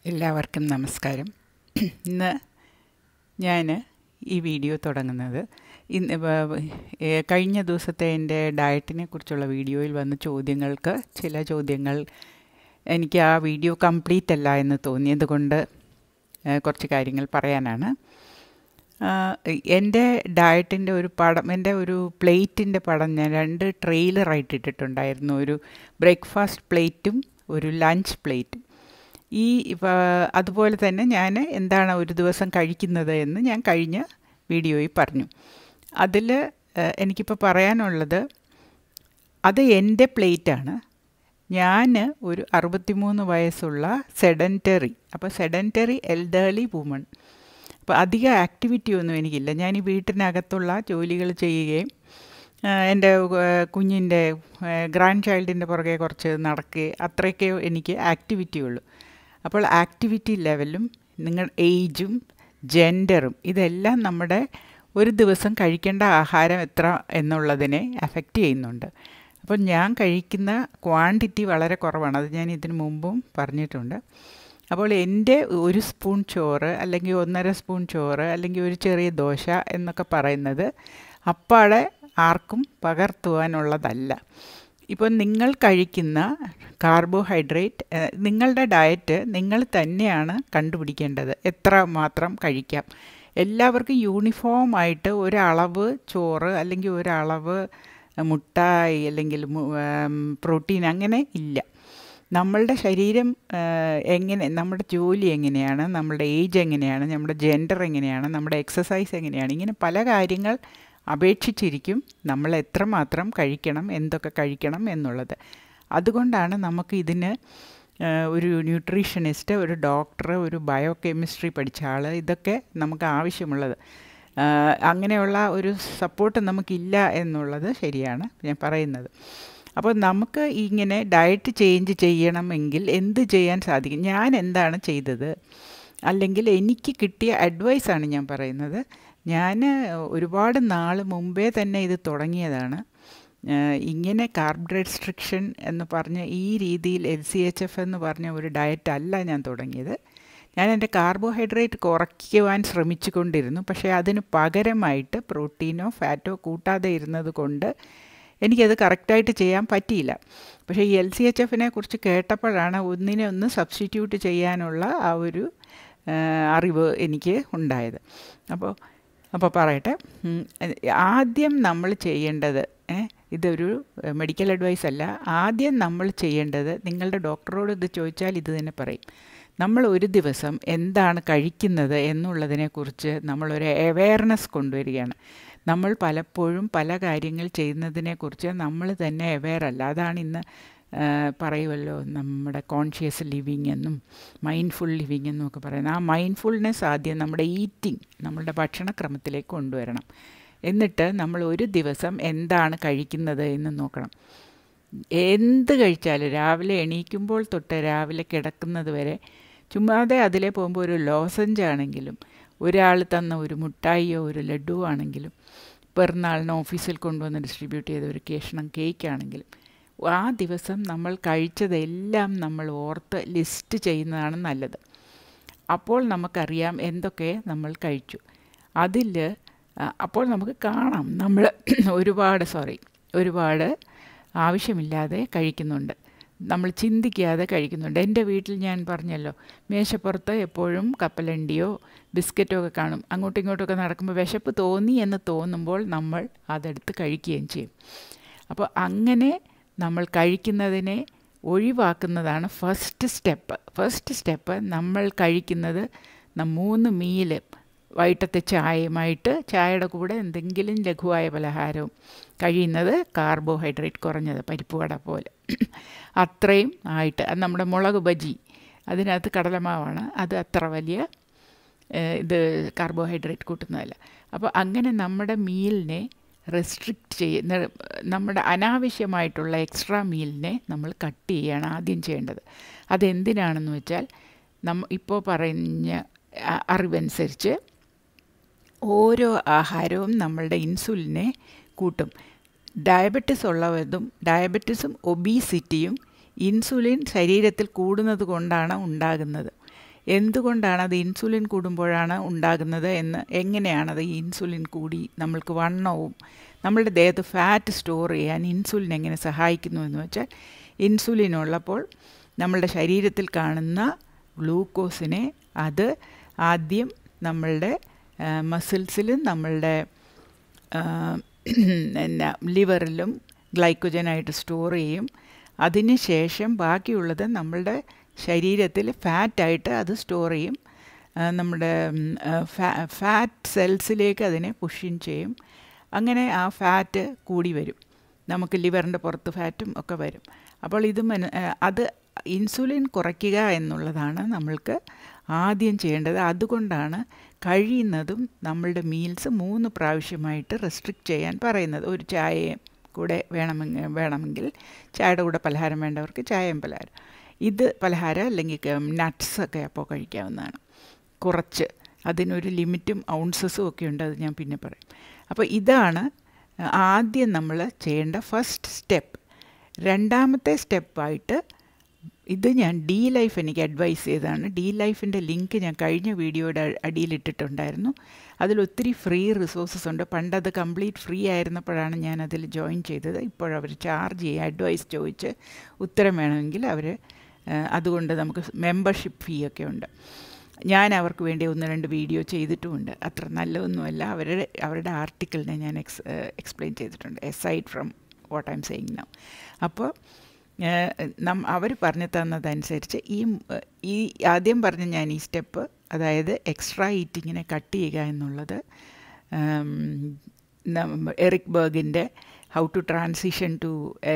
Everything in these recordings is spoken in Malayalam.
എല്ലാവർക്കും നമസ്കാരം ഇന്ന് ഞാൻ ഈ വീഡിയോ തുടങ്ങുന്നത് ഇന്ന് വ- ഏ, കഴിഞ്ഞ ദിവസത്തെ എൻ്റെ ഡയറ്റിനെ കുറിച്ചുള്ള വീഡിയോയിൽ വന്ന ചോദ്യങ്ങൾക്ക് ചില ചോദ്യങ്ങൾ എനിക്ക് ആ വീഡിയോ കംപ്ലീറ്റ് അല്ല എന്ന് തോന്നിയത് കൊണ്ട് ഏ, കുറച്ച് കാര്യങ്ങൾ പറയാനാണ് ആ, എൻ്റെ ഡയറ്റിൻ്റെ ഒരു പടം എൻ്റെ ഒരു പ്ലേറ്റിൻ്റെ പടം ഞാൻ രണ്ട് ട്രെയിലറായിട്ട് ഇട്ടിട്ടുണ്ടായിരുന്നു ഒരു ബ്രേക്ക്ഫാസ്റ്റ് പ്ലേറ്റും ഒരു ലഞ്ച് പ്ലേറ്റും ഈ ഇപ്പ- അതുപോലെ തന്നെ ഞാൻ എന്താണ് ഒരു ദിവസം കഴിക്കുന്നത് എന്ന് ഞാൻ കഴിഞ്ഞ വീഡിയോയിൽ പറഞ്ഞു അതിൽ എനിക്കിപ്പോൾ പറയാനുള്ളത് അത് എൻ്റെ പ്ലേറ്റാണ് ഞാൻ ഒരു അറുപത്തിമൂന്ന് വയസ്സുള്ള സെഡൻറ്ററി അപ്പോൾ സെഡൻറ്ററി എൽഡേർലി വുമൺ അപ്പോൾ അധികം ആക്ടിവിറ്റി ഒന്നും എനിക്കില്ല ഞാൻ ഈ വീട്ടിനകത്തുള്ള ജോലികൾ ചെയ്യുകയും ആ, എൻ്റെ ആ, കുഞ്ഞിൻ്റെ ഗ്രാൻഡ് ചൈൽഡിൻ്റെ പുറകെ കുറച്ച് നടക്കുകയും അത്രയൊക്കെ എനിക്ക് ആക്ടിവിറ്റി ഉള്ളൂ അപ്പോൾ ആക്ടിവിറ്റി ലെവലും നിങ്ങൾ ഏജും ജെൻഡറും ഇതെല്ലാം നമ്മുടെ ഒരു ദിവസം കഴിക്കേണ്ട ആഹാരം എത്ര എന്നുള്ളതിനെ അഫക്റ്റ് ചെയ്യുന്നുണ്ട് അപ്പോൾ ഞാൻ കഴിക്കുന്ന ക്വാണ്ടിറ്റി വളരെ കുറവാണ് അത് ഞാൻ ഇതിനു മുമ്പും പറഞ്ഞിട്ടുണ്ട് അപ്പോൾ എൻ്റെ ഒരു സ്പൂൺ ചോറ് അല്ലെങ്കിൽ ഒന്നര സ്പൂൺ ചോറ് അല്ലെങ്കിൽ ഒരു ചെറിയ ദോശ എന്നൊക്കെ പറയുന്നത് അപ്പാടെ ആർക്കും പകർത്തുവാനുള്ളതല്ല ഇപ്പോൾ നിങ്ങൾ കഴിക്കുന്ന കാർബോഹൈഡ്രേറ്റ് ഏഹ്, നിങ്ങളുടെ ഡയറ്റ് നിങ്ങൾ തന്നെയാണ് കണ്ടുപിടിക്കേണ്ടത് എത്ര മാത്രം കഴിക്കാം എല്ലാവർക്കും യൂണിഫോം ആയിട്ട് ഒരളവ് ചോറ് അല്ലെങ്കിൽ ഒരളവ് മുട്ടായി അല്ലെങ്കിൽ മു- ഏം, പ്രോട്ടീൻ അങ്ങനെ ഇല്ല നമ്മളുടെ ശരീരം ആ, എങ്ങനെ നമ്മുടെ ജോലി എങ്ങനെയാണ് നമ്മുടെ ഏജ് എങ്ങനെയാണ് നമ്മുടെ ജെൻഡർ എങ്ങനെയാണ് നമ്മുടെ എക്സസൈസ് എങ്ങനെയാണ് ഇങ്ങനെ പല കാര്യങ്ങൾ അപേക്ഷിച്ചിരിക്കും നമ്മൾ എത്രമാത്രം കഴിക്കണം എന്തൊക്കെ കഴിക്കണം എന്നുള്ളത് അതുകൊണ്ടാണ് നമുക്ക് ഇതിന് ആ, ഒരു ന്യൂട്രീഷനിസ്റ്റ് ഒരു ഡോക്ടർ ഒരു ബയോ കെമിസ്ട്രി പഠിച്ച ആൾ ഇതൊക്കെ നമുക്ക് ആവശ്യമുള്ളത് ആ, അങ്ങനെയുള്ള ഒരു സപ്പോർട്ട് നമുക്കില്ല എന്നുള്ളത് ശരിയാണ് ഞാൻ പറയുന്നത് അപ്പോൾ നമുക്ക് ഇങ്ങനെ ഡയറ്റ് ചേഞ്ച് ചെയ്യണമെങ്കിൽ എന്ത് ചെയ്യാൻ സാധിക്കും ഞാൻ എന്താണ് ചെയ്തത് അല്ലെങ്കിൽ എനിക്ക് കിട്ടിയ അഡ്വൈസാണ് ഞാൻ പറയുന്നത് ഞാൻ ഒരുപാട് നാൾ മുമ്പേ തന്നെ ഇത് തുടങ്ങിയതാണ് ഏഹ് ഇങ്ങനെ കാർബ് റെസ്ട്രിക്ഷൻ എന്ന് പറഞ്ഞ ഈ രീതിയിൽ എൽ സി എച്ച് എഫ് എന്ന് പറഞ്ഞ ഒരു ഡയറ്റ് അല്ല ഞാൻ തുടങ്ങിയത് ഞാൻ എൻ്റെ കാർബോഹൈഡ്രേറ്റ് കുറയ്ക്കുവാൻ ശ്രമിച്ചുകൊണ്ടിരുന്നു പക്ഷേ അതിന് പകരമായിട്ട് പ്രോട്ടീനോ ഫാറ്റോ കൂട്ടാതെ ഇരുന്നത് കൊണ്ട് എനിക്കത് കറക്റ്റായിട്ട് ചെയ്യാൻ പറ്റിയില്ല പക്ഷേ ഈ എൽ സി എച്ച് എഫിനെ കുറിച്ച് കേട്ടപ്പോഴാണ് ഒന്നിനെ ഒന്ന് സബ്സ്റ്റിറ്റ്യൂട്ട് ചെയ്യാനുള്ള ആ ഒരു ആ, അറിവ് എനിക്ക് ഉണ്ടായത് അപ്പോൾ അപ്പോൾ പറയട്ടെ ഉം, ആദ്യം നമ്മൾ ചെയ്യേണ്ടത് ഏ, ഇതൊരു മെഡിക്കൽ അഡ്വൈസ് അല്ല ആദ്യം നമ്മൾ ചെയ്യേണ്ടത് നിങ്ങളുടെ ഡോക്ടറോട് ഇത് ചോദിച്ചാൽ ഇത് തന്നെ പറയും നമ്മൾ ഒരു ദിവസം എന്താണ് കഴിക്കുന്നത് എന്നുള്ളതിനെക്കുറിച്ച് നമ്മളൊരു അവയർനെസ് കൊണ്ടുവരികയാണ് നമ്മൾ പലപ്പോഴും പല കാര്യങ്ങൾ ചെയ്യുന്നതിനെക്കുറിച്ച് നമ്മൾ തന്നെ അവെയർ അല്ല അതാണ് ഇന്ന് ആ, പറയുമല്ലോ നമ്മുടെ കോൺഷ്യസ് ലിവിങ് എന്നും മൈൻഡ്ഫുൾ ലിവിങ് എന്നും ഒക്കെ പറയുന്നത് ആ മൈൻഡ്ഫുൾനെസ് ആദ്യം നമ്മുടെ ഈറ്റിംഗ് നമ്മളുടെ ഭക്ഷണക്രമത്തിലേക്ക് കൊണ്ടുവരണം എന്നിട്ട് നമ്മൾ ഒരു ദിവസം എന്താണ് കഴിക്കുന്നത് എന്ന് നോക്കണം എന്ത് കഴിച്ചാലും രാവിലെ എണീക്കുമ്പോൾ തൊട്ട് രാവിലെ കിടക്കുന്നത് വരെ ചുമ്മാതെ അതിലെ പോകുമ്പോൾ ഒരു ലോസഞ്ച് ആണെങ്കിലും ഒരാൾ തന്ന ഒരു മുട്ടായിയോ ഒരു ലഡു ആണെങ്കിലും പിറന്നാളിന് ഓഫീസിൽ കൊണ്ടുവന്ന് ഡിസ്ട്രിബ്യൂട്ട് ചെയ്ത ഒരു കേഷണം കേക്ക് ആണെങ്കിലും ആ ദിവസം നമ്മൾ കഴിച്ചതെല്ലാം നമ്മൾ ഓർത്ത് ലിസ്റ്റ് ചെയ്യുന്നതാണ് നല്ലത് അപ്പോൾ നമുക്കറിയാം എന്തൊക്കെ നമ്മൾ കഴിച്ചു അതിൽ അപ്പോൾ നമുക്ക് കാണാം നമ്മൾ ഒരുപാട് സോറി ഒരുപാട് ആവശ്യമില്ലാതെ കഴിക്കുന്നുണ്ട് നമ്മൾ ചിന്തിക്കാതെ കഴിക്കുന്നുണ്ട് എൻ്റെ വീട്ടിൽ ഞാൻ പറഞ്ഞല്ലോ മേശപ്പുറത്ത് എപ്പോഴും കപ്പലണ്ടിയോ ബിസ്ക്കറ്റോ ഒക്കെ കാണും അങ്ങോട്ടും ഇങ്ങോട്ടൊക്കെ നടക്കുമ്പോൾ വിശപ്പ് തോന്നി എന്ന് തോന്നുമ്പോൾ നമ്മൾ അതെടുത്ത് കഴിക്കുകയും ചെയ്യും അപ്പോൾ അങ്ങനെ നമ്മൾ കഴിക്കുന്നതിനെ ഒഴിവാക്കുന്നതാണ് ഫസ്റ്റ് സ്റ്റെപ്പ് ഫസ്റ്റ് സ്റ്റെപ്പ് നമ്മൾ കഴിക്കുന്നത് ന- മൂന്ന് മീല് വൈകിട്ടത്തെ ചായയുമായിട്ട് ചായയുടെ കൂടെ എന്തെങ്കിലും ലഘുവായ പലഹാരവും കഴിയുന്നത് കാർബോഹൈഡ്രേറ്റ് കുറഞ്ഞത് പരിപ്പ് വട പോലെ അത്രയും ആയിട്ട് അത് നമ്മുടെ മുളക് ബജി അതിനകത്ത് കടലമാവാണ് അത് അത്ര വലിയ ഏഹ്, ഇത് കാർബോഹൈഡ്രേറ്റ് കൂട്ടുന്നതല്ല അപ്പോൾ അങ്ങനെ നമ്മുടെ മീലിനെ റെസ്ട്രിക്റ്റ് ചെയ്യുന്ന നമ്മുടെ അനാവശ്യമായിട്ടുള്ള എക്സ്ട്രാ മീലിനെ നമ്മൾ കട്ട് ചെയ്യുകയാണ് ആദ്യം ചെയ്യേണ്ടത് അതെന്തിനാണെന്ന് വെച്ചാൽ നമ്മ ഇപ്പോൾ പറഞ്ഞ അ- അറിവനുസരിച്ച് ഓരോ ആഹാരവും നമ്മളുടെ ഇൻസുലിനെ കൂട്ടും ഡയബറ്റിസ് ഉള്ളവരും ഡയബറ്റിസും ഒബീസിറ്റിയും ഇൻസുലിൻ ശരീരത്തിൽ കൂടുന്നത് കൊണ്ടാണ് ഉണ്ടാകുന്നത് എന്തുകൊണ്ടാണ് അത് ഇൻസുലിൻ കൂടുമ്പോഴാണ് ഉണ്ടാകുന്നത് എന്ന് എങ്ങനെയാണത് ഈ ഇൻസുലിൻ കൂടി നമ്മൾക്ക് വണ്ണവും നമ്മളുടെ ദേഹത്ത് ഫാറ്റ് സ്റ്റോർ ചെയ്യാൻ ഇൻസുലിൻ എങ്ങനെ സഹായിക്കുന്നു എന്ന് വെച്ചാൽ ഇൻസുലിൻ ഉള്ളപ്പോൾ നമ്മളുടെ ശരീരത്തിൽ കാണുന്ന ഗ്ലൂക്കോസിനെ അത് ആദ്യം നമ്മളുടെ മസിൽസിലും നമ്മളുടെ എന്നാ ലിവറിലും ഗ്ലൈക്കോജനായിട്ട് സ്റ്റോർ ചെയ്യും അതിന് ശേഷം ബാക്കിയുള്ളത് നമ്മളുടെ ശരീരത്തിൽ ഫാറ്റായിട്ട് അത് സ്റ്റോർ ചെയ്യും നമ്മുടെ ഫാറ്റ് സെൽസിലേക്ക് അതിനെ പുഷിൻ ചെയ്യും അങ്ങനെ ആ ഫാറ്റ് കൂടി വരും നമുക്ക് ലിവറിൻ്റെ പുറത്ത് ഫാറ്റും ഒക്കെ വരും അപ്പോൾ ഇത് മന അത് ഇൻസുലിൻ കുറയ്ക്കുക എന്നുള്ളതാണ് നമ്മൾക്ക് ആദ്യം ചെയ്യേണ്ടത് അതുകൊണ്ടാണ് കഴിയുന്നതും നമ്മളുടെ മീൽസ് മൂന്ന് പ്രാവശ്യമായിട്ട് റെസ്ട്രിക്റ്റ് ചെയ്യാൻ പറയുന്നത് ഒരു ചായയും കൂടെ വേണമെങ്കിൽ വേണമെങ്കിൽ ചായയുടെ കൂടെ പലഹാരം വേണ്ടവർക്ക് ചായയും പലഹാരം ഇത് പലഹാരം അല്ലെങ്കിൽ നട്ട്സ് ഒക്കെ അപ്പോൾ കഴിക്കാവുന്നതാണ് കുറച്ച് അതിനൊരു ലിമിറ്റും ഔൺസസും ഒക്കെ ഉണ്ട് അത് ഞാൻ പിന്നെ പറയും അപ്പോൾ ഇതാണ് ആദ്യം നമ്മൾ ചെയ്യേണ്ട ഫസ്റ്റ് സ്റ്റെപ്പ് രണ്ടാമത്തെ സ്റ്റെപ്പായിട്ട് ഇത് ഞാൻ ഡി ലൈഫ് എനിക്ക് അഡ്വൈസ് ചെയ്തതാണ് ഡി ലൈഫിൻ്റെ ലിങ്ക് ഞാൻ കഴിഞ്ഞ വീഡിയോയുടെ അടിയിലിട്ടിട്ടുണ്ടായിരുന്നു അതിൽ ഒത്തിരി ഫ്രീ റിസോഴ്സസ് ഉണ്ട് പണ്ടത് കംപ്ലീറ്റ് ഫ്രീ ആയിരുന്നപ്പോഴാണ് ഞാൻ അതിൽ ജോയിൻ ചെയ്തത് ഇപ്പോഴവർ ചാർജ് ചെയ്യുക അഡ്വൈസ് ചോദിച്ച് ഉത്തരം വേണമെങ്കിൽ അവർ അതുകൊണ്ട് നമുക്ക് മെമ്പർഷിപ്പ് ഫീ ഒക്കെ ഉണ്ട് ഞാൻ അവർക്ക് വേണ്ടി ഒന്ന് രണ്ട് വീഡിയോ ചെയ്തിട്ടുമുണ്ട് അത്ര നല്ലതൊന്നുമല്ല അവരുടെ അവരുടെ ആർട്ടിക്കിളിനെ ഞാൻ എക്സ് എക്സ്പ്ലെയിൻ ചെയ്തിട്ടുണ്ട് aside from what I'm saying now അപ്പോൾ നം അവർ പറഞ്ഞു തന്നതനുസരിച്ച് ഈ ഈ ആദ്യം പറഞ്ഞ ഞാൻ ഈ സ്റ്റെപ്പ് അതായത് എക്സ്ട്രാ ഈറ്റിങ്ങിനെ കട്ട് ചെയ്യുക എന്നുള്ളത് എറിക് ബർഗിൻ്റെ how to transition to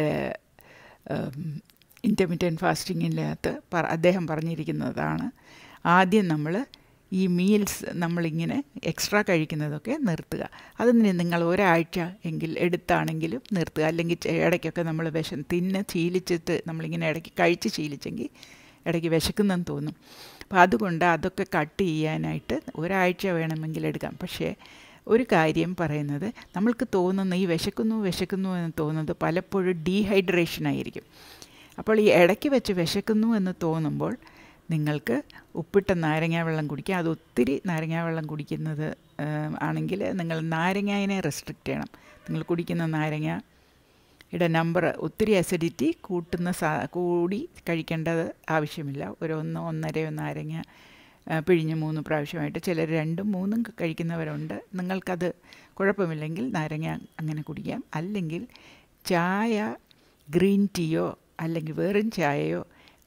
intermediate ഫാസ്റ്റിങ്ങിനകത്ത് അദ്ദേഹം പറഞ്ഞിരിക്കുന്നതാണ് ആദ്യം നമ്മൾ ഈ മീൽസ് നമ്മളിങ്ങനെ എക്സ്ട്രാ കഴിക്കുന്നതൊക്കെ നിർത്തുക അത് നിങ്ങൾ ഒരാഴ്ച എങ്കിൽ എടുത്താണെങ്കിലും നിർത്തുക അല്ലെങ്കിൽ ഇടയ്ക്കൊക്കെ നമ്മൾ വിഷം തിന്ന് ശീലിച്ചിട്ട് നമ്മളിങ്ങനെ ഇടയ്ക്ക് കഴിച്ച് ശീലിച്ചെങ്കിൽ ഇടയ്ക്ക് വിശക്കുന്നെന്ന് തോന്നും അപ്പോൾ അതുകൊണ്ട് അതൊക്കെ കട്ട് ചെയ്യാനായിട്ട് ഒരാഴ്ച വേണമെങ്കിൽ എടുക്കാം പക്ഷേ ഒരു കാര്യം പറയുന്നത് നമ്മൾക്ക് തോന്നുന്ന ഈ വിശക്കുന്നു വിശക്കുന്നു എന്ന് തോന്നുന്നത് പലപ്പോഴും ഡീഹൈഡ്രേഷൻ ആയിരിക്കും അപ്പോൾ ഈ ഇടയ്ക്ക് വെച്ച് വിശക്കുന്നു എന്ന് തോന്നുമ്പോൾ നിങ്ങൾക്ക് ഉപ്പിട്ട നാരങ്ങ വെള്ളം കുടിക്കുക അത് ഒത്തിരി നാരങ്ങ വെള്ളം കുടിക്കുന്നത് ആണെങ്കിൽ നിങ്ങൾ നാരങ്ങായിനെ റെസ്ട്രിക്റ്റ് ചെയ്യണം നിങ്ങൾ കുടിക്കുന്ന നാരങ്ങയുടെ നമ്പർ ഒത്തിരി അസിഡിറ്റി കൂട്ടുന്ന സാ കൂടി കഴിക്കേണ്ടത് ആവശ്യമില്ല ഒരു ഒന്നോ ഒന്നരയോ നാരങ്ങ പിഴിഞ്ഞ് മൂന്ന് പ്രാവശ്യമായിട്ട് ചിലർ രണ്ടും മൂന്നും കഴിക്കുന്നവരുണ്ട് നിങ്ങൾക്കത് കുഴപ്പമില്ലെങ്കിൽ നാരങ്ങ അങ്ങനെ കുടിക്കാം അല്ലെങ്കിൽ ചായ ഗ്രീൻ ടീയോ അല്ലെങ്കിൽ വെറും ചായയോ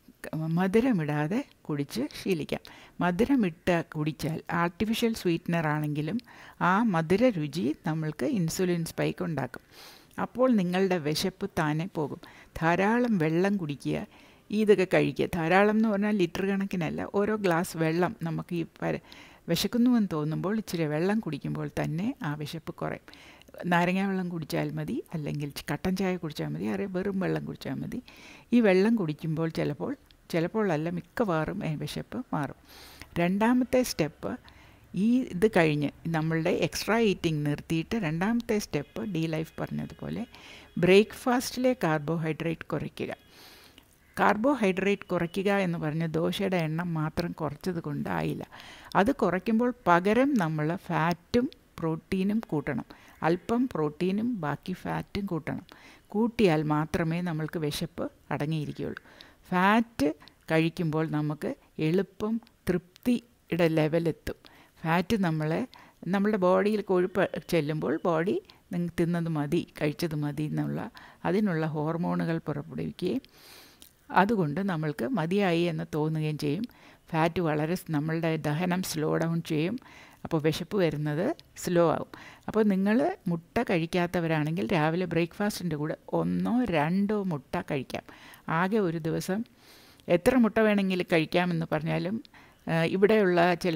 മധുരമിടാതെ കുടിച്ച് ശീലിക്കാം മധുരമിട്ട് കുടിച്ചാൽ ആർട്ടിഫിഷ്യൽ സ്വീറ്റ്നർ ആണെങ്കിലും ആ മധുര രുചി നമ്മൾക്ക് ഇൻസുലിൻ സ്പൈക്ക് ഉണ്ടാക്കും അപ്പോൾ നിങ്ങളുടെ വിശപ്പ് താനെ പോകും ധാരാളം വെള്ളം കുടിക്കുക ഇതൊക്കെ കഴിക്കുക ധാരാളം എന്ന് പറഞ്ഞാൽ ലിറ്റർ കണക്കിനല്ല ഓരോ ഗ്ലാസ് വെള്ളം നമുക്ക് ഈ പര വിശക്കുന്നുവെന്ന് തോന്നുമ്പോൾ ഇച്ചിരി വെള്ളം കുടിക്കുമ്പോൾ തന്നെ ആ വിശപ്പ് കുറയും നാരങ്ങ വെള്ളം കുടിച്ചാൽ മതി അല്ലെങ്കിൽ കട്ടൻ ചായ കുടിച്ചാൽ മതി അറിയ വെറും വെള്ളം കുടിച്ചാൽ മതി ഈ വെള്ളം കുടിക്കുമ്പോൾ ചിലപ്പോൾ ചിലപ്പോൾ അല്ല മിക്കവാറും വിശപ്പ് മാറും രണ്ടാമത്തെ സ്റ്റെപ്പ് ഈ ഇത് കഴിഞ്ഞ് നമ്മളുടെ എക്സ്ട്രാ ഈറ്റിംഗ് നിർത്തിയിട്ട് രണ്ടാമത്തെ സ്റ്റെപ്പ് ഡി ലൈഫ് പറഞ്ഞതുപോലെ ബ്രേക്ക്ഫാസ്റ്റിലെ കാർബോഹൈഡ്രേറ്റ് കുറയ്ക്കുക കാർബോഹൈഡ്രേറ്റ് കുറയ്ക്കുക എന്ന് പറഞ്ഞ് ദോശയുടെ എണ്ണം മാത്രം കുറച്ചത് കൊണ്ടായില്ല അത് കുറയ്ക്കുമ്പോൾ പകരം നമ്മൾ ഫാറ്റും പ്രോട്ടീനും കൂട്ടണം അല്പം പ്രോട്ടീനും ബാക്കി ഫാറ്റും കൂട്ടണം കൂട്ടിയാൽ മാത്രമേ നമ്മൾക്ക് വിശപ്പ് അടങ്ങിയിരിക്കുകയുള്ളൂ ഫാറ്റ് കഴിക്കുമ്പോൾ നമുക്ക് എളുപ്പം തൃപ്തിയുടെ ലെവലെത്തും ഫാറ്റ് നമ്മളെ നമ്മുടെ ബോഡിയിൽ കൊഴുപ്പ് ചെല്ലുമ്പോൾ ബോഡി നിങ്ങൾ തിന്നത് മതി കഴിച്ചത് മതി എന്നുള്ള അതിനുള്ള ഹോർമോണുകൾ പുറപ്പെടുവിക്കുകയും അതുകൊണ്ട് നമ്മൾക്ക് മതിയായി എന്ന് തോന്നുകയും ചെയ്യും ഫാറ്റ് വളരെ നമ്മളുടെ ദഹനം സ്ലോ ഡൗൺ ചെയ്യും അപ്പോൾ വിശപ്പ് വരുന്നത് സ്ലോ ആവും അപ്പോൾ നിങ്ങൾ മുട്ട കഴിക്കാത്തവരാണെങ്കിൽ രാവിലെ ബ്രേക്ക്ഫാസ്റ്റിൻ്റെ കൂടെ ഒന്നോ രണ്ടോ മുട്ട കഴിക്കാം ആകെ ഒരു ദിവസം എത്ര മുട്ട വേണമെങ്കിലും കഴിക്കാമെന്ന് പറഞ്ഞാലും ഇവിടെയുള്ള ചില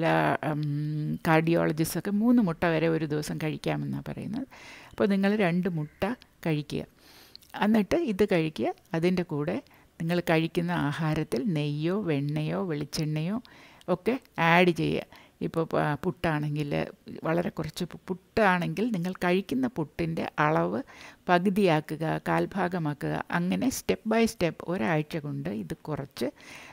കാർഡിയോളജിസ്റ്റൊക്കെ മൂന്ന് മുട്ട വരെ ഒരു ദിവസം കഴിക്കാമെന്നാണ് പറയുന്നത് അപ്പോൾ നിങ്ങൾ രണ്ട് മുട്ട കഴിക്കുക എന്നിട്ട് ഇത് കഴിക്കുക അതിൻ്റെ കൂടെ നിങ്ങൾ കഴിക്കുന്ന ആഹാരത്തിൽ നെയ്യോ വെണ്ണയോ വെളിച്ചെണ്ണയോ ഒക്കെ ആഡ് ചെയ്യുക ഇപ്പോൾ പുട്ടാണെങ്കിൽ വളരെ കുറച്ച് പുട്ടാണെങ്കിൽ നിങ്ങൾ കഴിക്കുന്ന പുട്ടിൻ്റെ അളവ് പകുതിയാക്കുക കാൽഭാഗമാക്കുക അങ്ങനെ സ്റ്റെപ്പ് ബൈ സ്റ്റെപ്പ് ഒരാഴ്ച കൊണ്ട് ഇത് കുറച്ച്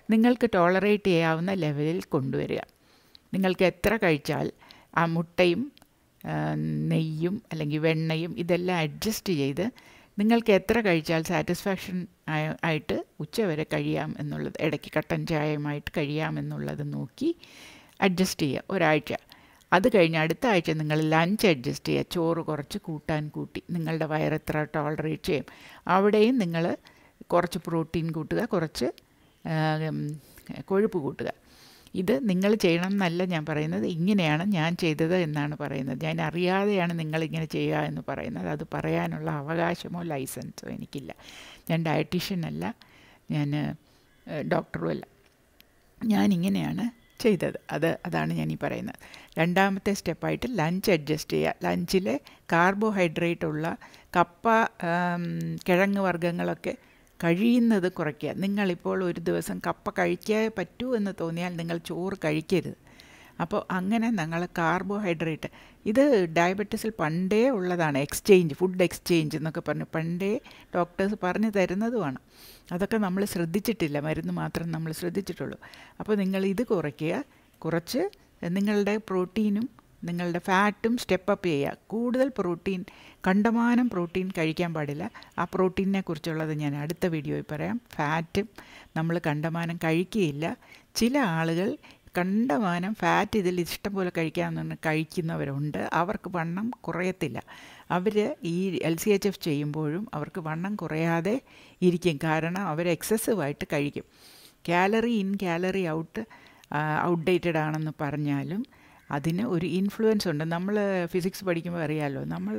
നിങ്ങൾക്ക് ടോളറേറ്റ് ചെയ്യാവുന്ന ലെവലിൽ കൊണ്ടുവരിക നിങ്ങൾക്ക് എത്ര കഴിച്ചാൽ ആ മുട്ടയും നെയ്യും അല്ലെങ്കിൽ വെണ്ണയും ഇതെല്ലാം അഡ്ജസ്റ്റ് ചെയ്ത് നിങ്ങൾക്ക് എത്ര കഴിച്ചാൽ സാറ്റിസ്ഫാക്ഷൻ ആയിട്ട് ഉച്ചവരെ കഴിയാം എന്നുള്ളത് ഇടയ്ക്ക് കട്ടൻ ചായയുമായിട്ട് കഴിയാം എന്നുള്ളത് നോക്കി അഡ്ജസ്റ്റ് ചെയ്യുക ഒരാഴ്ച അത് കഴിഞ്ഞ് അടുത്ത ആഴ്ച നിങ്ങൾ ലഞ്ച് അഡ്ജസ്റ്റ് ചെയ്യുക ചോറ് കുറച്ച് കൂട്ടാൻ കൂട്ടി നിങ്ങളുടെ വയറെത്ര ടോളറേറ്റ് ചെയ്യും അവിടെയും നിങ്ങൾ കുറച്ച് പ്രോട്ടീൻ കൂട്ടുക കുറച്ച് കൊഴുപ്പ് കൂട്ടുക ഇത് നിങ്ങൾ ചെയ്യണം എന്നല്ല ഞാൻ പറയുന്നത് ഇങ്ങനെയാണ് ഞാൻ ചെയ്തത് എന്നാണ് പറയുന്നത് ഞാൻ അറിയാതെയാണ് നിങ്ങളിങ്ങനെ ചെയ്യുക എന്ന് പറയുന്നത് അത് പറയാനുള്ള അവകാശമോ ലൈസൻസോ എനിക്കില്ല ഞാൻ ഡയറ്റീഷ്യൻ അല്ല ഞാൻ ഡോക്ടറും അല്ല ഞാനിങ്ങനെയാണ് ചെയ്തത് അത് അതാണ് ഞാൻ ഈ പറയുന്നത് രണ്ടാമത്തെ സ്റ്റെപ്പായിട്ട് ലഞ്ച് അഡ്ജസ്റ്റ് ചെയ്യുക ലഞ്ചിൽ കാർബോഹൈഡ്രേറ്റ് ഉള്ള കപ്പ കിഴങ്ങ് വർഗ്ഗങ്ങളൊക്കെ കഴിയുന്നത് കുറയ്ക്കുക നിങ്ങളിപ്പോൾ ഒരു ദിവസം കപ്പ കഴിക്കേ പറ്റൂ എന്ന് തോന്നിയാൽ നിങ്ങൾ ചോറ് കഴിക്കരുത് അപ്പോൾ അങ്ങനെ ഞങ്ങൾ കാർബോഹൈഡ്രേറ്റ് ഇത് ഡയബറ്റീസിൽ പണ്ടേ ഉള്ളതാണ് എക്സ്ചേഞ്ച് ഫുഡ് എക്സ്ചേഞ്ച് എന്നൊക്കെ പറഞ്ഞ് പണ്ടേ ഡോക്ടേഴ്സ് പറഞ്ഞു തരുന്നതുമാണ് അതൊക്കെ നമ്മൾ ശ്രദ്ധിച്ചിട്ടില്ല മരുന്ന് മാത്രം നമ്മൾ ശ്രദ്ധിച്ചിട്ടുള്ളൂ അപ്പോൾ നിങ്ങൾ ഇത് കുറയ്ക്കുക കുറച്ച് നിങ്ങളുടെ പ്രോട്ടീനും നിങ്ങളുടെ ഫാറ്റും സ്റ്റെപ്പ് അപ്പ് ചെയ്യുക കൂടുതൽ പ്രോട്ടീൻ കണ്ടമാനം പ്രോട്ടീൻ കഴിക്കാൻ പാടില്ല ആ പ്രോട്ടീനെ കുറിച്ചുള്ളത് ഞാൻ അടുത്ത വീഡിയോയിൽ പറയാം ഫാറ്റും നമ്മൾ കണ്ടമാനം കഴിക്കുകയില്ല ചില ആളുകൾ കണ്ടമാനം ഫാറ്റ് ഇതിൽ ഇഷ്ടം പോലെ കഴിക്കാമെന്ന് കഴിക്കുന്നവരുണ്ട് അവർക്ക് വണ്ണം കുറയത്തില്ല അവർ ഈ എൽ സി എച്ച് എഫ് ചെയ്യുമ്പോഴും അവർക്ക് വണ്ണം കുറയാതെ ഇരിക്കും കാരണം അവർ എക്സസീവായിട്ട് കഴിക്കും calorie in calorie out outdated ആണെന്ന് പറഞ്ഞാലും അതിന് ഒരു ഇൻഫ്ലുവൻസ് ഉണ്ട് നമ്മൾ ഫിസിക്സ് പഠിക്കുമ്പോൾ അറിയാമല്ലോ നമ്മൾ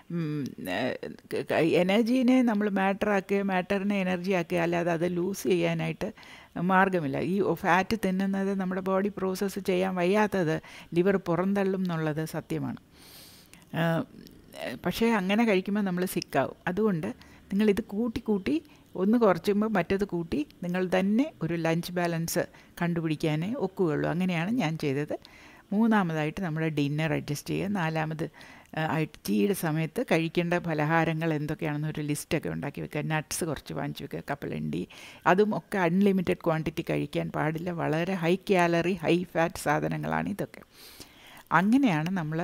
എനർജീനെ നമ്മൾ മാറ്റർ ആക്കുക മാറ്ററിനെ എനർജി ആക്കുക അല്ലാതെ അത് ലൂസ് ചെയ്യാനായിട്ട് മാർഗമില്ല ഈ ഫാറ്റ് തിന്നുന്നത് നമ്മുടെ ബോഡി പ്രോസസ്സ് ചെയ്യാൻ വയ്യാത്തത് ലിവർ പുറന്തള്ളും എന്നുള്ളത് സത്യമാണ് പക്ഷേ അങ്ങനെ കഴിക്കുമ്പോൾ നമ്മൾ സിക്കാവും അതുകൊണ്ട് നിങ്ങളിത് കൂട്ടി കൂട്ടി ഒന്ന് കുറച്ചുമ്പോൾ മറ്റത് കൂട്ടി നിങ്ങൾ തന്നെ ഒരു ലഞ്ച് ബാലൻസ് കണ്ടുപിടിക്കാനേ ഒക്കുകയുള്ളൂ അങ്ങനെയാണ് ഞാൻ ചെയ്തത് മൂന്നാമതായിട്ട് നമ്മുടെ ഡിന്നർ അഡ്ജസ്റ്റ് ചെയ്യുക നാലാമത് ആയിട്ട് ടീയുടെ സമയത്ത് കഴിക്കേണ്ട പലഹാരങ്ങൾ എന്തൊക്കെയാണെന്ന് ഒരു ലിസ്റ്റൊക്കെ ഉണ്ടാക്കി വെക്കുക നട്ട്സ് കുറച്ച് വാങ്ങിച്ച് വെക്കുക കപ്പലണ്ടി അതും ഒക്കെ അൺലിമിറ്റഡ് ക്വാണ്ടിറ്റി കഴിക്കാൻ പാടില്ല വളരെ ഹൈ കാലറി ഹൈ ഫാറ്റ് സാധനങ്ങളാണ് ഇതൊക്കെ അങ്ങനെയാണ് നമ്മൾ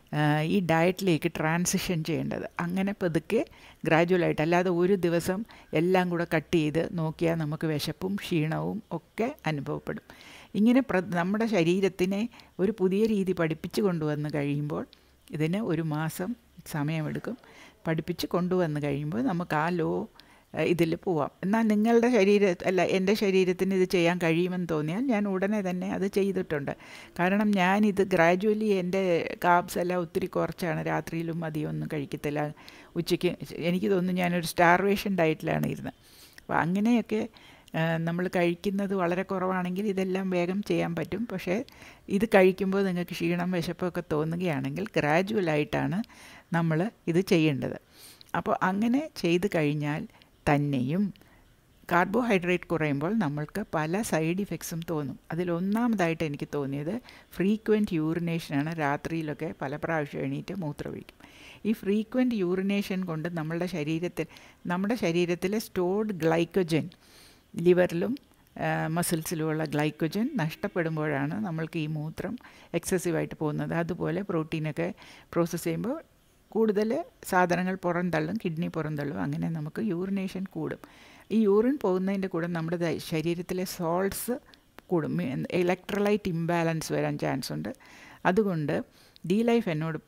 ഈ ഡയറ്റിലേക്ക് ട്രാൻസിഷൻ ചെയ്യേണ്ടത് അങ്ങനെ പതുക്കെ ഗ്രാജുവലായിട്ട് അല്ലാതെ ഒരു ദിവസം എല്ലാം കൂടെ കട്ട് ചെയ്ത് നോക്കിയാൽ നമുക്ക് വിശപ്പും ക്ഷീണവും ഒക്കെ അനുഭവപ്പെടും ഇങ്ങനെ പ്ര നമ്മുടെ ശരീരത്തിനെ ഒരു പുതിയ രീതി പഠിപ്പിച്ച് കൊണ്ടുവന്ന് കഴിയുമ്പോൾ ഇതിന് ഒരു മാസം സമയമെടുക്കും പഠിപ്പിച്ച് കൊണ്ടുവന്ന് കഴിയുമ്പോൾ നമുക്ക് ആ ലോ ഇതിൽ പോവാം എന്നാൽ നിങ്ങളുടെ ശരീര അല്ല എൻ്റെ ശരീരത്തിന് ഇത് ചെയ്യാൻ കഴിയുമെന്ന് തോന്നിയാൽ ഞാൻ ഉടനെ തന്നെ അത് ചെയ്തിട്ടുണ്ട് കാരണം ഞാനിത് ഗ്രാജുവലി എൻ്റെ കാബ്സ് എല്ലാം ഒത്തിരി കുറച്ചാണ് രാത്രിയിലും അധികമൊന്നും കഴിക്കത്തില്ല ഉച്ചയ്ക്ക് എനിക്ക് തോന്നുന്നു ഞാനൊരു സ്റ്റാർവേഷൻ ഡയറ്റിലാണ് ഇരുന്നത് അപ്പോൾ അങ്ങനെയൊക്കെ നമ്മൾ കഴിക്കുന്നത് വളരെ കുറവാണെങ്കിൽ ഇതെല്ലാം വേഗം ചെയ്യാൻ പറ്റും പക്ഷേ ഇത് കഴിക്കുമ്പോൾ നിങ്ങൾക്ക് ക്ഷീണം വിശപ്പൊക്കെ തോന്നുകയാണെങ്കിൽ ഗ്രാജുവലായിട്ടാണ് നമ്മൾ ഇത് ചെയ്യേണ്ടത് അപ്പോൾ അങ്ങനെ ചെയ്ത് കഴിഞ്ഞാൽ തന്നെയും കാർബോഹൈഡ്രേറ്റ് കുറയുമ്പോൾ നമ്മൾക്ക് പല സൈഡ് ഇഫക്ട്സും തോന്നും അതിലൊന്നാമതായിട്ട് എനിക്ക് തോന്നിയത് ഫ്രീക്വൻറ്റ് യൂറിനേഷനാണ് രാത്രിയിലൊക്കെ പല പ്രാവശ്യം എണീറ്റ് മൂത്രമൊഴിക്കും ഈ ഫ്രീക്വൻറ്റ് യൂറിനേഷൻ കൊണ്ട് നമ്മളുടെ ശരീരത്തിൽ നമ്മുടെ ശരീരത്തിലെ സ്റ്റോർഡ് ഗ്ലൈക്കോജൻ ലിവറിലും മസിൽസിലുമുള്ള ഗ്ലൈക്കോജൻ നഷ്ടപ്പെടുമ്പോഴാണ് നമ്മൾക്ക് ഈ മൂത്രം എക്സസീവായിട്ട് പോകുന്നത് അതുപോലെ പ്രോട്ടീനൊക്കെ പ്രോസസ്സ് ചെയ്യുമ്പോൾ കൂടുതൽ സാധനങ്ങൾ പുറന്തള്ളും കിഡ്നി പുറന്തള്ളും അങ്ങനെ നമുക്ക് യൂറിനേഷൻ കൂടും ഈ യൂറിൻ പോകുന്നതിൻ്റെ കൂടെ നമ്മുടെ ശരീരത്തിലെ സോൾട്സ് കൂടും ഇലക്ട്രോലൈറ്റ് ഇംബാലൻസ് വരാൻ ചാൻസ് ഉണ്ട് അതുകൊണ്ട് ഡി ലൈഫ് എന്നോട്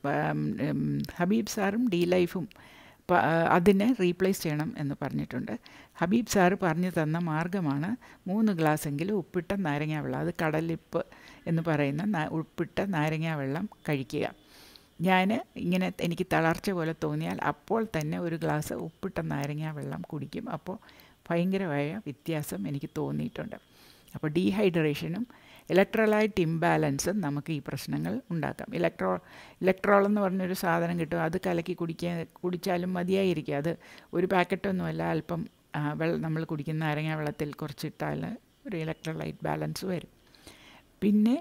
ഹബീബ് സാറും ഡി ലൈഫും അതിനെ റീപ്ലേസ് ചെയ്യണം എന്ന് പറഞ്ഞിട്ടുണ്ട് ഹബീബ് സാറ് പറഞ്ഞു തന്ന മാർഗ്ഗമാണ് മൂന്ന് ഗ്ലാസ്സെങ്കിലും ഉപ്പിട്ട നാരങ്ങ വെള്ളം അത് കടലിപ്പ് എന്ന് പറയുന്ന ഉപ്പിട്ട നാരങ്ങ വെള്ളം കഴിക്കുക ഞാൻ ഇങ്ങനെ എനിക്ക് തളർച്ച പോലെ തോന്നിയാൽ അപ്പോൾ തന്നെ ഒരു ഗ്ലാസ് ഉപ്പിട്ട നാരങ്ങ വെള്ളം കുടിക്കും അപ്പോൾ ഭയങ്കരമായ വ്യത്യാസം എനിക്ക് തോന്നിയിട്ടുണ്ട് അപ്പോൾ ഡീഹൈഡ്രേഷനും ഇലക്ട്രോലൈറ്റ് ഇംബാലൻസും നമുക്ക് ഈ പ്രശ്നങ്ങൾ ഉണ്ടാക്കാം ഇലക്ട്രോ ഇലക്ട്രോൾ എന്ന് പറഞ്ഞൊരു സാധനം കിട്ടും അത് കലക്കി കുടിക്കാൻ കുടിച്ചാലും മതിയായിരിക്കും അത് ഒരു പാക്കറ്റൊന്നുമല്ല അല്പം വെള്ളം നമ്മൾ കുടിക്കുന്ന നാരങ്ങ വെള്ളത്തിൽ കുറച്ചിട്ടാൽ ഒരു ഇലക്ട്രോലൈറ്റ് ബാലൻസ് വരും പിന്നെ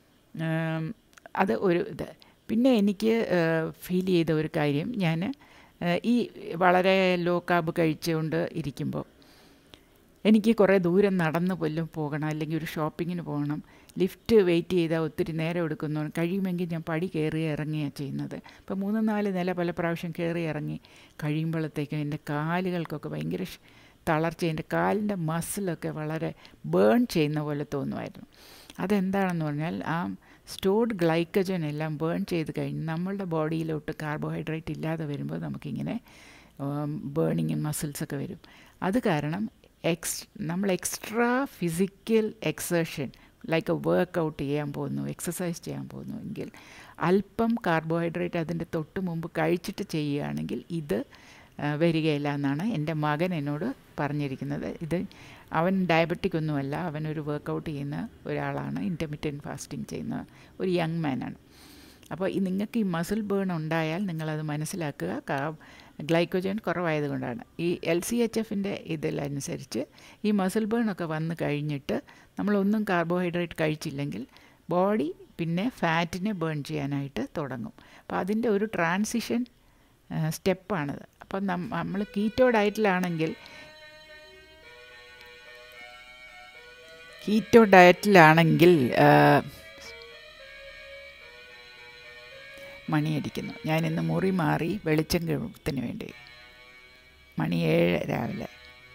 അത് ഒരു ഇത് പിന്നെ എനിക്ക് ഫീൽ ചെയ്ത ഒരു കാര്യം ഞാൻ ഈ വളരെ ലോ കാബ് കഴിച്ചുകൊണ്ട് ഇരിക്കുമ്പോൾ എനിക്ക് കുറേ ദൂരം നടന്ന് പോലും പോകണം അല്ലെങ്കിൽ ഒരു ഷോപ്പിങ്ങിന് പോകണം ലിഫ്റ്റ് വെയിറ്റ് ചെയ്താൽ ഒത്തിരി നേരം എടുക്കുന്നു കഴിയുമെങ്കിൽ ഞാൻ പടി കയറി ഇറങ്ങിയാണ് ചെയ്യുന്നത് ഇപ്പോൾ മൂന്ന് നാല് നില പല പ്രാവശ്യം കയറി ഇറങ്ങി കഴിയുമ്പോഴത്തേക്കും എൻ്റെ കാലുകൾക്കൊക്കെ ഭയങ്കര തളർച്ച എൻ്റെ കാലിൻ്റെ മസിലൊക്കെ വളരെ ബേൺ ചെയ്യുന്ന പോലെ തോന്നുമായിരുന്നു അതെന്താണെന്ന് പറഞ്ഞാൽ ആ സ്റ്റോർഡ് ഗ്ലൈക്കജൻ എല്ലാം ബേൺ ചെയ്ത് കഴിഞ്ഞ് നമ്മളുടെ ബോഡിയിലോട്ട് കാർബോഹൈഡ്രേറ്റ് ഇല്ലാതെ വരുമ്പോൾ നമുക്കിങ്ങനെ ബേണിങ് മസിൽസൊക്കെ വരും അത് കാരണം എക്സ് നമ്മൾ extra physical exertion like a work out ചെയ്യാൻ പോകുന്നു എക്സസൈസ് ചെയ്യാൻ പോകുന്നു എങ്കിൽ അല്പം കാർബോഹൈഡ്രേറ്റ് അതിൻ്റെ തൊട്ട് മുമ്പ് കഴിച്ചിട്ട് ചെയ്യുകയാണെങ്കിൽ ഇത് വരികയില്ല എന്നാണ് എൻ്റെ മകൻ എന്നോട് പറഞ്ഞിരിക്കുന്നത് ഇത് അവൻ ഡയബറ്റിക് ഒന്നുമല്ല അവനൊരു വർക്കൗട്ട് ചെയ്യുന്ന ഒരാളാണ് ഇൻ്റർമീഡിയറ്റ് ഫാസ്റ്റിംഗ് ചെയ്യുന്ന ഒരു യങ് മാനാണ് അപ്പോൾ നിങ്ങൾക്ക് ഈ മസിൽ ബേൺ ഉണ്ടായാൽ നിങ്ങളത് മനസ്സിലാക്കുക കാ ഗ്ലൈക്കോജൻ കുറവായതുകൊണ്ടാണ് ഈ എൽ സി എച്ച് എഫിൻ്റെ ഇതിലനുസരിച്ച് ഈ മസിൽ ബേൺ ഒക്കെ വന്നു കഴിഞ്ഞിട്ട് നമ്മളൊന്നും കാർബോഹൈഡ്രേറ്റ് കഴിച്ചില്ലെങ്കിൽ ബോഡി പിന്നെ ഫാറ്റിനെ ബേൺ ചെയ്യാനായിട്ട് തുടങ്ങും അപ്പോൾ അതിൻ്റെ ഒരു ട്രാൻസിഷൻ സ്റ്റെപ്പാണിത് അപ്പം നമ്മൾ കീറ്റോ ഡയറ്റിലാണെങ്കിൽ കീറ്റോ ഡയറ്റിലാണെങ്കിൽ മണിയടിക്കുന്നു ഞാനിന്ന് മുറി മാറി വെളിച്ചം കിഴത്തിന് വേണ്ടി മണി ഏഴ് രാവിലെ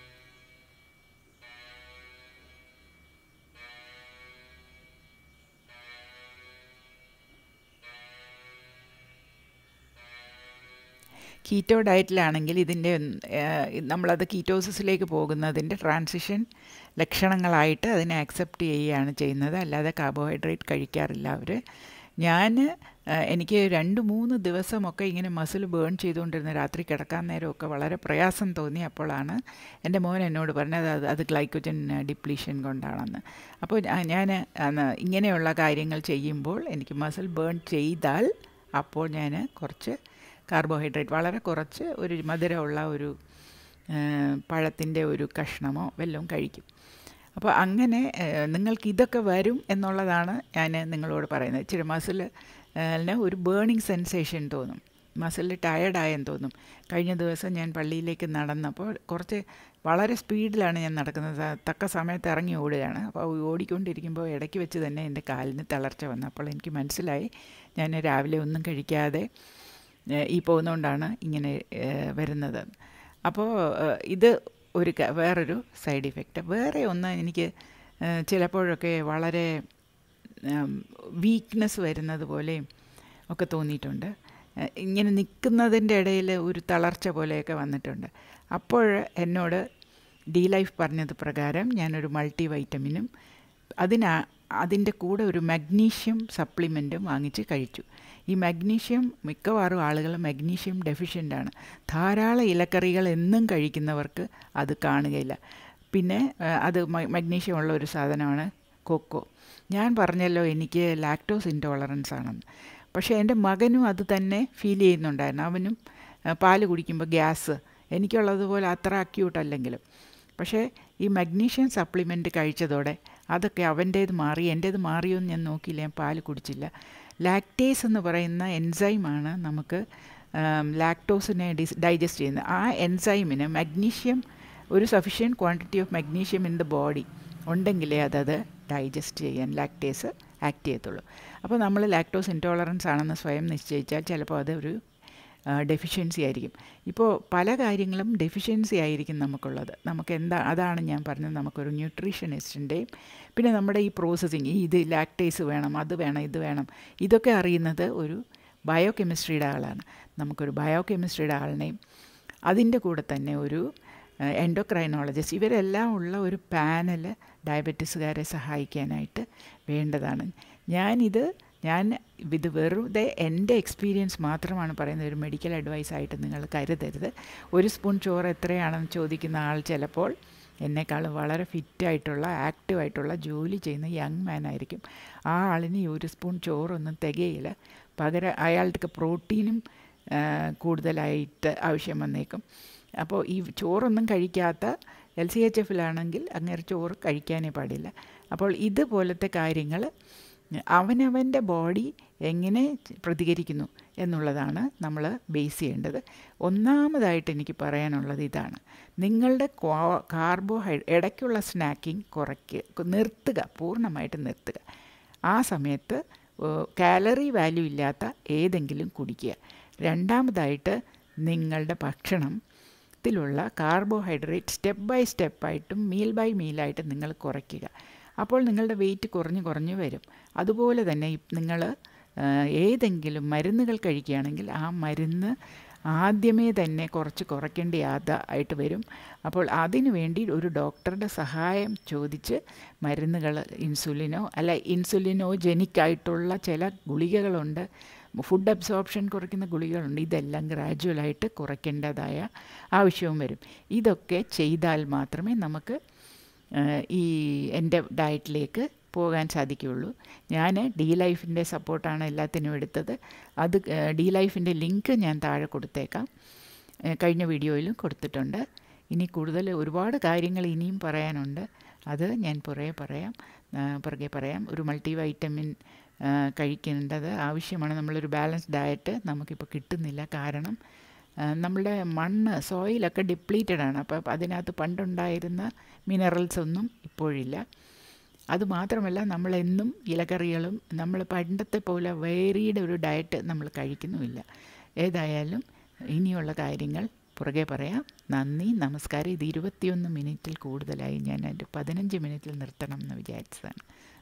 കീറ്റോ ഡയറ്റിലാണെങ്കിൽ ഇതിൻ്റെ നമ്മളത് കീറ്റോസിസിലേക്ക് പോകുന്നതിൻ്റെ ട്രാൻസിഷൻ ലക്ഷണങ്ങളായിട്ട് അതിനെ അക്സെപ്റ്റ് ചെയ്യുകയാണ് ചെയ്യുന്നത് അല്ലാതെ കാർബോഹൈഡ്രേറ്റ് കഴിക്കാറില്ല അവർ ഞാൻ എനിക്ക് രണ്ട് മൂന്ന് ദിവസമൊക്കെ ഇങ്ങനെ മസിൽ ബേൺ ചെയ്തുകൊണ്ടിരുന്ന രാത്രി കിടക്കാൻ നേരമൊക്കെ വളരെ പ്രയാസം തോന്നി അപ്പോഴാണ് എൻ്റെ മോൻ എന്നോട് പറഞ്ഞത് അത് അത് ഗ്ലൈക്കോജൻ ഡിപ്ലീഷൻ കൊണ്ടാണെന്ന് അപ്പോൾ ഞാൻ ഇങ്ങനെയുള്ള കാര്യങ്ങൾ ചെയ്യുമ്പോൾ എനിക്ക് മസിൽ ബേൺ ചെയ്താൽ അപ്പോൾ ഞാൻ കുറച്ച് കാർബോഹൈഡ്രേറ്റ് വളരെ കുറച്ച് ഒരു മധുരമുള്ള ഒരു പഴത്തിൻ്റെ ഒരു കഷ്ണമോ വല്ലതും കഴിക്കും അപ്പോൾ അങ്ങനെ നിങ്ങൾക്ക് ഇതൊക്കെ വരും എന്നുള്ളതാണ് ഞാൻ നിങ്ങളോട് പറയുന്നത് ഇച്ചിരി മസിൽ ഒരു ബേണിംഗ് സെൻസേഷൻ തോന്നും മസിൽ ടയർഡായെന്ന് തോന്നും കഴിഞ്ഞ ദിവസം ഞാൻ പള്ളിയിലേക്ക് നടന്നപ്പോൾ കുറച്ച് വളരെ സ്പീഡിലാണ് ഞാൻ നടക്കുന്നത് തക്ക സമയത്ത് ഇറങ്ങി ഓടുകയാണ് അപ്പോൾ ഓടിക്കൊണ്ടിരിക്കുമ്പോൾ ഇടയ്ക്ക് വെച്ച് തന്നെ എൻ്റെ കാലിന് തളർച്ച വന്നു അപ്പോൾ എനിക്ക് മനസ്സിലായി ഞാൻ രാവിലെ ഒന്നും കഴിക്കാതെ ഈ പോകുന്നതുകൊണ്ടാണ് ഇങ്ങനെ വരുന്നത് അപ്പോൾ ഇത് ഒരു വേറൊരു സൈഡ് ഇഫക്റ്റ് വേറെ ഒന്ന് എനിക്ക് ചിലപ്പോഴൊക്കെ വളരെ വീക്ക്നെസ് വരുന്നത് പോലെയും ഒക്കെ തോന്നിയിട്ടുണ്ട് ഇങ്ങനെ നിൽക്കുന്നതിൻ്റെ ഇടയിൽ ഒരു തളർച്ച പോലെയൊക്കെ വന്നിട്ടുണ്ട് അപ്പോൾ എന്നോട് ഡി ലൈഫ് പറഞ്ഞത് പ്രകാരം ഞാനൊരു മൾട്ടി വൈറ്റമിനും അതിനാ അതിൻ്റെ കൂടെ ഒരു മഗ്നീഷ്യം സപ്ലിമെൻറ്റും വാങ്ങിച്ച് കഴിച്ചു ഈ മഗ്നീഷ്യം മിക്കവാറും ആളുകൾ മഗ്നീഷ്യം ഡെഫിഷ്യൻ്റ് ആണ് ധാരാളം ഇലക്കറികൾ എന്നും കഴിക്കുന്നവർക്ക് അത് കാണുകയില്ല പിന്നെ അത് മഗ്നീഷ്യം ഉള്ള ഒരു സാധനമാണ് കൊക്കോ ഞാൻ പറഞ്ഞല്ലോ എനിക്ക് ലാക്ടോസ് ഇൻടോളറൻസ് ആണെന്ന് പക്ഷേ എൻ്റെ മകനും അത് തന്നെ ഫീൽ ചെയ്യുന്നുണ്ടായിരുന്നു അവനും പാല് കുടിക്കുമ്പോൾ ഗ്യാസ് എനിക്കുള്ളതുപോലെ അത്ര അക്യൂട്ട് അല്ലെങ്കിലും പക്ഷേ ഈ മഗ്നീഷ്യം സപ്ലിമെൻറ്റ് കഴിച്ചതോടെ അതൊക്കെ അവൻ്റേത് മാറി എൻ്റേത് മാറിയോ എന്ന് ഞാൻ നോക്കിയില്ല ഞാൻ പാല് കുടിച്ചില്ല ലാക്ടേസ് എന്ന് പറയുന്ന എൻസൈമാണ് നമുക്ക് ലാക്ടോസിനെ ഡിസ് ഡൈജസ്റ്റ് ചെയ്യുന്നത് ആ എൻസൈമിന് മഗ്നീഷ്യം ഒരു sufficient quantity of magnesium in the body ഉണ്ടെങ്കിലേ അതത് ഡൈജസ്റ്റ് ചെയ്യാൻ ലാക്ടേസ് ആക്ട് ചെയ്യത്തുള്ളൂ അപ്പോൾ നമ്മൾ ലാക്ടോസ് ഇൻടോളറൻസ് ആണെന്ന് സ്വയം നിശ്ചയിച്ചാൽ ചിലപ്പോൾ അതൊരു ഡെഫിഷ്യൻസി ആയിരിക്കും ഇപ്പോൾ പല കാര്യങ്ങളും ഡെഫിഷ്യൻസി ആയിരിക്കും നമുക്കുള്ളത് നമുക്ക് എന്താ അതാണ് ഞാൻ പറഞ്ഞത് നമുക്കൊരു ന്യൂട്രീഷനിസ്റ്റിൻ്റെയും പിന്നെ നമ്മുടെ ഈ പ്രോസസ്സിങ് ഇത് ലാക്ടേസ് വേണം അത് വേണം ഇത് വേണം ഇതൊക്കെ അറിയുന്നത് ഒരു ബയോ കെമിസ്ട്രിയുടെ ആളാണ് നമുക്കൊരു ബയോ കെമിസ്ട്രിയുടെ ആളിനെയും അതിൻ്റെ കൂടെ തന്നെ ഒരു എൻഡോക്രൈനോളജിസ്റ്റ് ഇവരെല്ലാം ഉള്ള ഒരു പാനൽ ഡയബറ്റീസുകാരെ സഹായിക്കാനായിട്ട് വേണ്ടതാണ് ഞാനിത് ഞാൻ ഇത് വെറുതെ എൻ്റെ എക്സ്പീരിയൻസ് മാത്രമാണ് പറയുന്നത് ഒരു മെഡിക്കൽ അഡ്വൈസ് ആയിട്ട് നിങ്ങൾ കരുതരുത് ഒരു സ്പൂൺ ചോറ് എത്രയാണെന്ന് ചോദിക്കുന്ന ആൾ ചിലപ്പോൾ എന്നെക്കാളും വളരെ ഫിറ്റായിട്ടുള്ള ആക്റ്റീവായിട്ടുള്ള ജോലി ചെയ്യുന്ന യങ് മാൻ ആയിരിക്കും ആ ആളിന് ഈ ഒരു സ്പൂൺ ചോറൊന്നും തികയില്ല പകരം അയാൾക്ക് പ്രോട്ടീനും കൂടുതലായിട്ട് ആവശ്യം വന്നേക്കും അപ്പോൾ ഈ ചോറൊന്നും കഴിക്കാത്ത എൽ സി എച്ച് എഫിലാണെങ്കിൽ അങ്ങനെ ചോറ് കഴിക്കാനേ പാടില്ല അപ്പോൾ ഇതുപോലത്തെ കാര്യങ്ങൾ അവനവൻ്റെ ബോഡി എങ്ങനെ പ്രതികരിക്കുന്നു എന്നുള്ളതാണ് നമ്മൾ ബേസ് ചെയ്യേണ്ടത് ഒന്നാമതായിട്ട് എനിക്ക് പറയാനുള്ളത് ഇതാണ് നിങ്ങളുടെ കാർബോഹൈ ഇടയ്ക്കുള്ള സ്നാക്കിംഗ് കുറയ്ക്കുക നിർത്തുക പൂർണ്ണമായിട്ട് നിർത്തുക ആ സമയത്ത് കാലറി വാല്യൂ ഇല്ലാത്ത ഏതെങ്കിലും കുടിക്കുക രണ്ടാമതായിട്ട് നിങ്ങളുടെ ഭക്ഷണത്തിലുള്ള കാർബോഹൈഡ്രേറ്റ് സ്റ്റെപ്പ് ബൈ സ്റ്റെപ്പായിട്ടും മീൽ ബൈ മീലായിട്ട് നിങ്ങൾ കുറയ്ക്കുക അപ്പോൾ നിങ്ങളുടെ വെയിറ്റ് കുറഞ്ഞ് കുറഞ്ഞ് വരും അതുപോലെ തന്നെ നിങ്ങൾ ഏതെങ്കിലും മരുന്നുകൾ കഴിക്കുകയാണെങ്കിൽ ആ മരുന്ന് ആദ്യമേ തന്നെ കുറച്ച് കുറയ്ക്കേണ്ട ആയിട്ട് വരും അപ്പോൾ അതിനു വേണ്ടി ഒരു ഡോക്ടറുടെ സഹായം ചോദിച്ച് മരുന്നുകൾ ഇൻസുലിനോ അല്ല ഇൻസുലിനോ ജനിക്കായിട്ടുള്ള ചില ഗുളികകളുണ്ട് ഫുഡ് അബ്സോർപ്ഷൻ കുറയ്ക്കുന്ന ഗുളികകളുണ്ട് ഇതെല്ലാം ഗ്രാജുവലായിട്ട് കുറയ്ക്കേണ്ടതായ ആവശ്യവും വരും ഇതൊക്കെ ചെയ്താൽ മാത്രമേ നമുക്ക് ഈ എൻ്റെ ഡയറ്റിലേക്ക് പോകാൻ സാധിക്കുകയുള്ളൂ ഞാൻ ഡി ലൈഫിൻ്റെ സപ്പോർട്ടാണ് എല്ലാത്തിനും എടുത്തത് അത് ഡി ലൈഫിൻ്റെ ലിങ്ക് ഞാൻ താഴെ കൊടുത്തേക്കാം കഴിഞ്ഞ വീഡിയോയിലും കൊടുത്തിട്ടുണ്ട് ഇനി കൂടുതൽ ഒരുപാട് കാര്യങ്ങൾ ഇനിയും പറയാനുണ്ട് അത് ഞാൻ പുറകെ പറയാം പുറകെ പറയാം ഒരു മൾട്ടി വൈറ്റമിൻ കഴിക്കേണ്ടത് ആവശ്യമാണ് നമ്മളൊരു ബാലൻസ് ഡയറ്റ് നമുക്കിപ്പോൾ കിട്ടുന്നില്ല കാരണം നമ്മളുടെ മണ്ണ് സോയിലൊക്കെ ഡിപ്ലീറ്റഡ് ആണ് അപ്പോൾ അതിനകത്ത് പണ്ടുണ്ടായിരുന്ന മിനറൽസ് ഒന്നും ഇപ്പോഴില്ല അതുമാത്രമല്ല നമ്മളെന്നും ഇലക്കറികളും നമ്മൾ പണ്ടത്തെ പോലെ വേറിയുടെ ഒരു ഡയറ്റ് നമ്മൾ കഴിക്കുന്നുമില്ല ഏതായാലും ഇനിയുള്ള കാര്യങ്ങൾ പുറകെ പറയാം നന്ദി നമസ്കാരം ഇത് ഇരുപത്തിയൊന്ന് മിനിറ്റിൽ കൂടുതലായി ഞാൻ എൻ്റെ പതിനഞ്ച് മിനിറ്റിൽ നിർത്തണം എന്ന് വിചാരിച്ചതാണ്